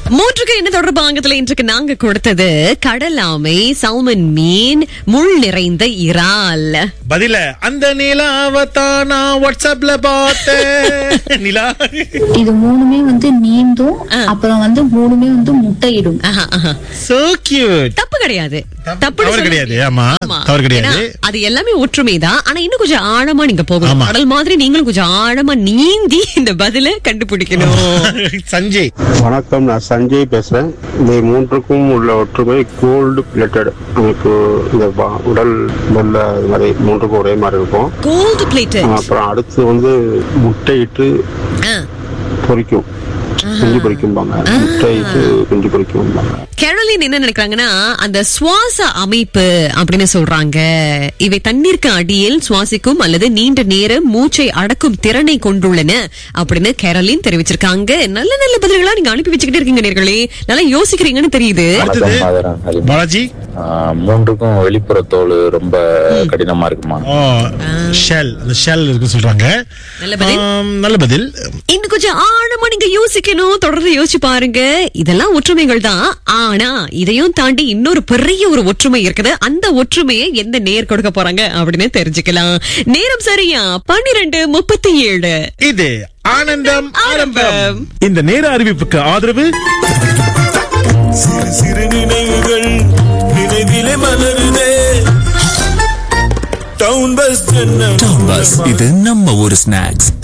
மூன்றுக்கு என்ன தொடர்பாங்கத்துல இன்றைக்கு நாங்க கொடுத்தது கடலாமை சல்மன் மீன் முள் நிறைந்த இறால் பதில அந்த நிலாவத்தான் நான் வாட்ஸ்அப்ல பார்த்தேன் நிலா இது மூணுமே வந்து நீந்தும் அப்புறம் வந்து மூணுமே வந்து முட்டையிடும் ஆஹா, ஆஹா. சோ கியூட் தப்பு கிடையாது தப்பு- தப்புன்னு தவறு சொல்ல கிடையாது, முடியாது. ஆமா, தவறு கிடையாது. ஏன்னா, அது எல்லாமே ஒற்றுமைதான் ஆனா இன்னும் கொஞ்சம் ஆழமா நீங்க போகணும் ஆமா. கடல் மாதிரி நீங்களும் கொஞ்சம் ஆழமா நீந்தி இந்த பதில கண்டுபிடிக்கணும் சஞ்சய் வணக்கம் நான் சஞ்சய் பேசுறேன் இந்த மூன்றுக்கும் உள்ள ஒற்றுமை கோல்டு பிளேட்டட் அமைப்பு இந்த பா- உடல் உள்ள இது மாதிரி மூன்றுக்கும் ஒரே மாதிரி இருக்கும் கோல்டு பிளேட்டட் அப்புறம் அடுத்து வந்து முட்டையிட்டு பொரிக்கும் குஞ்சு பொரிக்கும்பாங்க முட்டையிட்டு குஞ்சு பொரிக்கும்பாங்க கேரளின் என்ன நினைக்கிறாங்கன்னா அந்த சுவாச அமைப்பு அப்படின்னு சொல்றாங்க இவை தண்ணீருக்கு அடியில் சுவாசிக்கும் அல்லது நீண்ட நேரம் மூச்சை அடக்கும் திறனை கொண்டுள்ளன அப்படின்னு கேரளின் தெரிவிச்சிருக்காங்க நல்ல நல்ல பதில்களா நீங்க அனுப்பி வச்சுக்கிட்டே இருக்கீங்க நேர்களே நல்லா யோசிக்கிறீங்கன்னு தெரியுது அடுத்தது வணக்கம், மாதரன் ஹரிமா. பாலாஜி ஆஹ், மூன்றுக்கும் வெளிப்புற தோல் ரொம்ப கடினமா இருக்குமா ஓ ஷெல் அந்த ஷெல் இருக்கு சொல்றாங்க நல்ல பதில். ஆம், நல்ல பதில் இன்னும் கொஞ்சம் ஆழமா நீங்க யோசிக்கணும் தொடர்ந்து யோசிச்சு பாருங்க இதெல்லாம் ஒற்றுமைகள் தான் ஆனா இதையும் தாண்டி இன்னொரு பெரிய ஒரு ஒற்றுமை இருக்குது அந்த ஒற்றுமையை எந்த நேர் கொடுக்க போறாங்க அப்படின்னு தெரிஞ்சுக்கலாம் நேரம் சரியா பன்னிரெண்டு முப்பத்தி ஏழு இது ஆனந்தம் ஆரம்பம் ஆரம்பம். இந்த நேர அறிவிப்புக்கு ஆதரவு சிறு சிறு நினைவுகள் நினைவிலே மலருதே டவுன் பஸ் டவுன் பஸ் இது நம்ம ஒரு ஸ்நாக்ஸ்